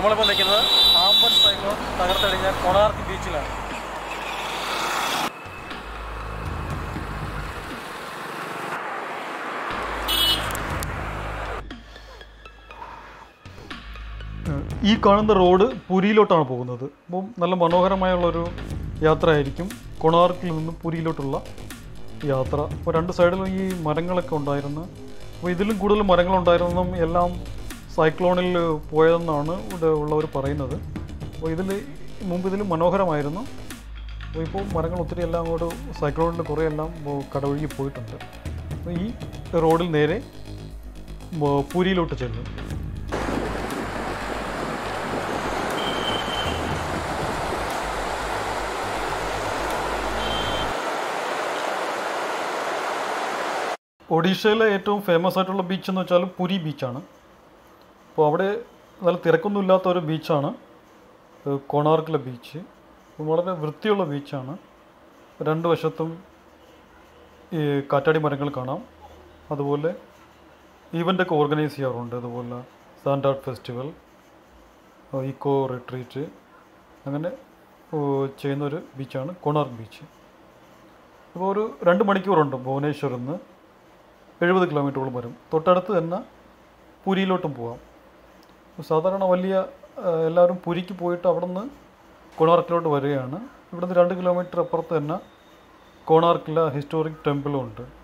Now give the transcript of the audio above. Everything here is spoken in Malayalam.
നമ്മളിപ്പോൾ നിൽക്കുന്നത് ആമ്പൻ സൈക്ലോൺ തകർത്തെളിഞ്ഞ കൊണാർക്ക് ബീച്ചിലാണ് ഈ കാണുന്ന റോഡ് പുരിയിലോട്ടാണ് പോകുന്നത് അപ്പം നല്ല മനോഹരമായുള്ളൊരു യാത്ര ആയിരിക്കും കൊണാർക്കിൽ നിന്ന് പുരിയിലോട്ടുള്ള യാത്ര അപ്പോൾ രണ്ട് സൈഡിലും ഈ മരങ്ങളൊക്കെ ഉണ്ടായിരുന്നു അപ്പോൾ ഇതിലും കൂടുതൽ മരങ്ങളുണ്ടായിരുന്നതും എല്ലാം സൈക്ലോണിൽ പോയതെന്നാണ് ഇവിടെ ഉള്ളവർ പറയുന്നത് അപ്പോൾ ഇതിൽ മുമ്പ് ഇതിൽ മനോഹരമായിരുന്നു അപ്പോൾ ഇപ്പോൾ മരങ്ങൾ ഒത്തിരി എല്ലാം അങ്ങോട്ട് സൈക്ലോണിൽ കുറേ എല്ലാം ഇപ്പോൾ കടവഴുകി പോയിട്ടുണ്ട് അപ്പോൾ ഈ റോഡിൽ നേരെ മ- പുരിയിലോട്ട് ചെല്ലും ഒഡീഷയിലെ ഏറ്റവും ഫേമസ് ആയിട്ടുള്ള ബീച്ച് എന്ന് വെച്ചാൽ പുരി ബീച്ചാണ് അപ്പോൾ അവിടെ നല്ല തിരക്കൊന്നുമില്ലാത്ത ഒരു ബീച്ചാണ് ഏഹ് കൊണാർക്കിലെ ബീച്ച് അപ്പോൾ വളരെ വൃത്തിയുള്ള ബീച്ചാണ് രണ്ട് വശത്തും ഈ കാറ്റാടി മരങ്ങൾ കാണാം അതുപോലെ ഈവൻ്റൊക്കെ ഓർഗനൈസ് ചെയ്യാറുണ്ട് അതുപോലെ sand art festival eco retreat അങ്ങനെ ഏഹ് ചെയ്യുന്ന ഒരു ബീച്ചാണ് കൊണാർക്ക് ബീച്ച് ഇപ്പോൾ ഒരു രണ്ട് മണിക്കൂറുണ്ട് ഭുവനേശ്വറിൽ നിന്ന് എഴുപത് കിലോമീറ്ററോളം വരും തൊട്ടടുത്ത് തന്നെ പുരിയിലോട്ടും പോകാം സാധാരണ വലിയ ആ, എല്ലാവരും പുരിക്ക് പോയിട്ട് അവിടെ നിന്ന് കൊണാർക്കിലോട്ട് വരികയാണ് ഇവിടുന്ന് രണ്ട് കിലോമീറ്റർ അപ്പുറത്ത് തന്നെ കോണാർക്കിലെ ഹിസ്റ്റോറിക് ടെമ്പിളും ഉണ്ട്